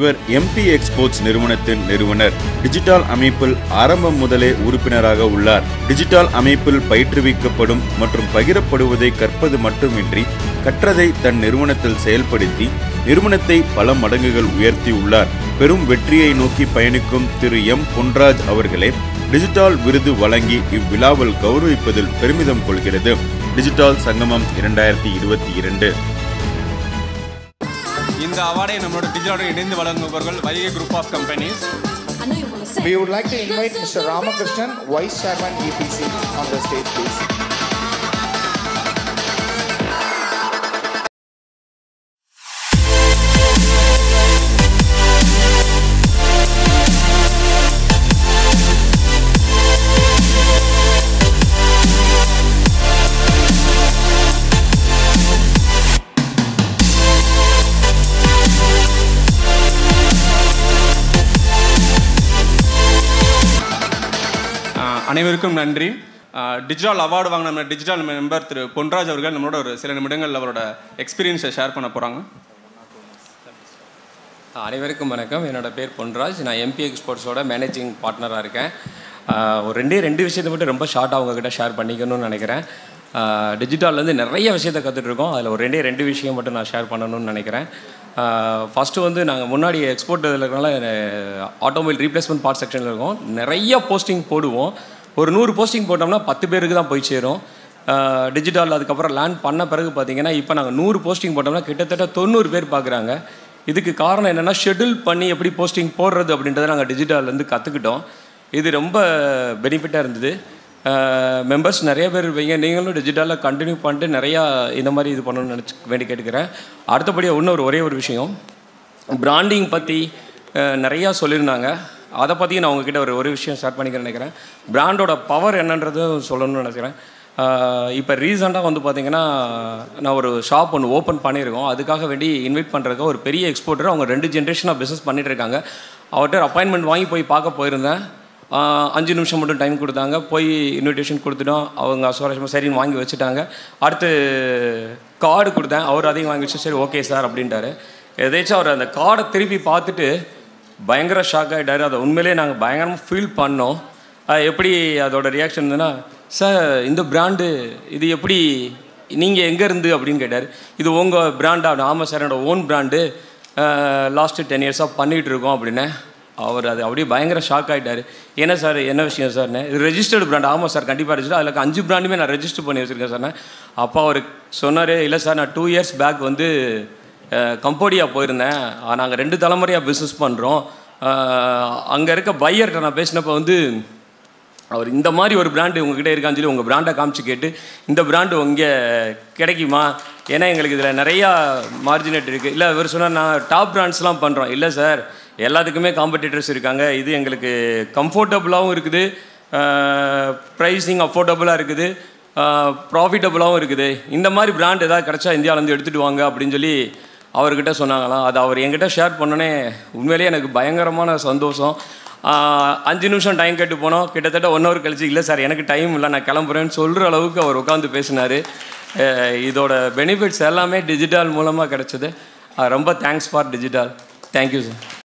இவர் MP exports நிறுவனத்தின் நிறுவனர் டிஜிட்டல் அமைப்பில் ஆரம்பம் முதலே உறுப்பினராக உள்ளார் டிஜிட்டல் அமைப்பில் பயிற்றுவிக்கப்படும் மற்றும் பகிரப்படுவதை கற்பது மட்டுமின்றி கற்றதை தன் நிறுவனத்தில் செயல்படுத்தி நிறுவனத்தை பல மடங்குகள் உயர்த்தியுள்ளார் பெரும் வெற்றியை நோக்கி பயணிக்கும் திரு எம் பொன்ராஜ் அவர்களே டிஜிட்டல் விருது வழங்கி இவ்விழாவில் கௌரவிப்பதில் பெருமிதம் கொள்கிறது டிஜிட்டல் சங்கமம் இரண்டாயிரத்தி இருபத்தி இரண்டு இந்த அவார்டை நம்மளோட டிஜிட்டலோட இணைந்து வழங்குபவர்கள் Vaigai group of companies I know you want to say. We would like to invite Mr. Ramakrishnan, Vice Chairman EPC, on the stage, please. ஆஹ் அனைவருக்கும் நன்றி டிஜிட்டல் அவார்டு வாங்கின நம்ம டிஜிட்டல் மெம்பர் திரு பொன்ராஜ் அவர்கள் நம்மளோட ஒரு சில நிமிடங்கள் அவரோட எக்ஸ்பீரியன்ஸை ஷேர் பண்ண போகிறாங்க அனைவருக்கும் வணக்கம் என்னோட பேர் பொன்ராஜ் நான் எம்பி எக்ஸ்போர்ட்ஸோட மேனேஜிங் பார்ட்னராக இருக்கேன் ஆஹ் ஒரு ரெண்டே ரெண்டு விஷயத்தை மட்டும் ரொம்ப ஷார்ட்டாக உங்ககிட்ட ஷேர் பண்ணிக்கணும்னு நினைக்கிறேன் டிஜிட்டல்லேருந்து நிறைய விஷயத்தை கற்றுட்டு இருக்கோம் அதில் ஒரு ரெண்டே ரெண்டு விஷயம் மட்டும் நான் ஷேர் பண்ணணும்னு நினைக்கிறேன் ஃபஸ்ட்டு வந்து நாங்கள் முன்னாடி எக்ஸ்போர்ட் இதில் இருக்கனால ஆட்டோமொபைல் ரீப்ளேஸ்மெண்ட் பார்ட் செக்ஷனில் இருக்கோம் நிறைய போஸ்டிங் போடுவோம் ஒரு நூறு போஸ்டிங் போட்டோம்னா பத்து பேருக்கு தான் போய் சேரும் டிஜிட்டல் அதுக்கப்புறம் லேண்ட் பண்ண பிறகு பார்த்தீங்கன்னா இப்போ நாங்கள் நூறு போஸ்டிங் போட்டோம்னா கிட்டத்தட்ட தொண்ணூறு பேர் பார்க்குறாங்க இதுக்கு காரணம் என்னென்னா ஷெட்யூல் பண்ணி எப்படி போஸ்டிங் போடுறது அப்படின்றத நாங்கள் டிஜிட்டல்லேருந்து கற்றுக்கிட்டோம் இது ரொம்ப பெனிஃபிட்டாக இருந்தது மெம்பர்ஸ் நிறைய பேர் இருப்பீங்க நீங்களும் டிஜிட்டலில் கண்டினியூ பண்ணிட்டு நிறையா இந்த மாதிரி இது பண்ணணும்னு நினச்சி வேண்டி கேட்டுக்கிறேன் அடுத்தபடியாக இன்னொரு ஒரே ஒரு விஷயம் பிராண்டிங் பற்றி நிறையா சொல்லியிருந்தாங்க அதை பற்றி நான் உங்ககிட்ட ஒரு ஒரு விஷயம் ஸ்டார்ட் பண்ணிக்கிறேன் நினைக்கிறேன் பிராண்டோட பவர் என்னன்றதும் சொல்லணும்னு நினைக்கிறேன் இப்போ ரீசெண்டாக வந்து பார்த்தீங்கன்னா நான் ஒரு ஷாப் ஒன்று ஓப்பன் பண்ணியிருக்கோம் அதுக்காக வேண்டி இன்வைட் பண்ணுறதுக்கு ஒரு பெரிய எக்ஸ்போர்ட்டர் அவங்க ரெண்டு ஜென்ரேஷனாக பிஸ்னஸ் பண்ணிட்டு இருக்காங்க அவர்கிட்ட அப்பாயின்மெண்ட் வாங்கி போய் பார்க்க போயிருந்தேன் ஆஹ் அஞ்சு நிமிஷம் மட்டும் டைம் கொடுத்தாங்க போய் இன்விடேஷன் கொடுத்துட்டோம் அவங்க சுவாரஸ்யமாக சரின்னு வாங்கி வச்சுட்டாங்க அடுத்து கார்டு கொடுத்தேன் அவர் அதையும் வாங்கி வச்சு சரி ஓகே சார் அப்படின்ட்டாரு எதாச்சும் அவர் அந்த கார்டை திருப்பி பார்த்துட்டு பயங்கர ஷாக் ஆகிட்டாரு அதை உண்மையிலேயே நாங்கள் பயங்கரமாக ஃபீல் பண்ணோம் ஆஹ் எப்படி அதோட ரியாக்ஷன் இருந்ததுன்னா சார் இந்த பிராண்டு இது எப்படி நீங்கள் எங்கேருந்து அப்படின்னு கேட்டார் இது உங்கள் பிராண்டா ஆமாம் சார் என்னோட ஓன் பிராண்டு லாஸ்ட்டு டென் இயர்ஸாக பண்ணிகிட்டு இருக்கோம் அப்படின்னேன் அவர் அது அப்படியே பயங்கர ஷாக் ஆகிட்டார் என்ன சார் என்ன விஷயம் சார்னு இது ரெஜிஸ்டர்டு பிராண்ட் ஆமாம் சார் கண்டிப்பாக ரெஜிஸ்டர் அதில் அஞ்சு பிராண்டுமே நான் ரெஜிஸ்டர் பண்ணி வச்சுருக்கேன் சார்னு அப்போ அவர் சொன்னார் இல்லை சார் நான் டூ இயர்ஸ் பேக் வந்து கம்போடியா போயிருந்தேன் நாங்கள் ரெண்டு தலைமுறையாக பிஸ்னஸ் பண்ணுறோம் அங்கே இருக்க பையர்கிட்ட நான் பேசினப்போ வந்து அவர் இந்த மாதிரி ஒரு பிராண்டு உங்ககிட்ட இருக்கான்னு சொல்லி உங்கள் பிராண்டை காமிச்சு கேட்டு இந்த பிராண்டு இங்கே கிடைக்குமா ஏன்னா எங்களுக்கு இதில் நிறையா மார்ஜினேட் இருக்குது இல்லை இவர் சொன்னார் நான் டாப் பிராண்ட்ஸ்லாம் பண்ணுறோம் இல்லை சார் எல்லாத்துக்குமே காம்படிட்டர்ஸ் இருக்காங்க இது எங்களுக்கு கம்ஃபர்டபுளாகவும் இருக்குது ப்ரைஸிங் அஃபோர்டபுளாக இருக்குது ப்ராஃபிட்டபுளாகவும் இருக்குது இந்த மாதிரி பிராண்ட் ஏதாவது கிடச்சா இந்தியாவிலேருந்து எடுத்துகிட்டு வாங்க அப்படின்னு சொல்லி அவர்கிட்ட சொன்னாங்களாம் அது அவர் என்கிட்ட ஷேர் பண்ணோன்னே உண்மையிலேயே எனக்கு பயங்கரமான சந்தோஷம் ஆஹ் அஞ்சு நிமிஷம் டைம் கேட்டு போனோம் கிட்டத்தட்ட ஒன் ஹவர் கழிச்சு இல்லை சார் எனக்கு டைம் இல்லை நான் கிளம்புறேன்னு சொல்கிற அளவுக்கு அவர் உட்காந்து பேசினார் இதோட பெனிஃபிட்ஸ் எல்லாமே டிஜிட்டல் மூலமாக கிடச்சிது ரொம்ப thanks for digital thank you sir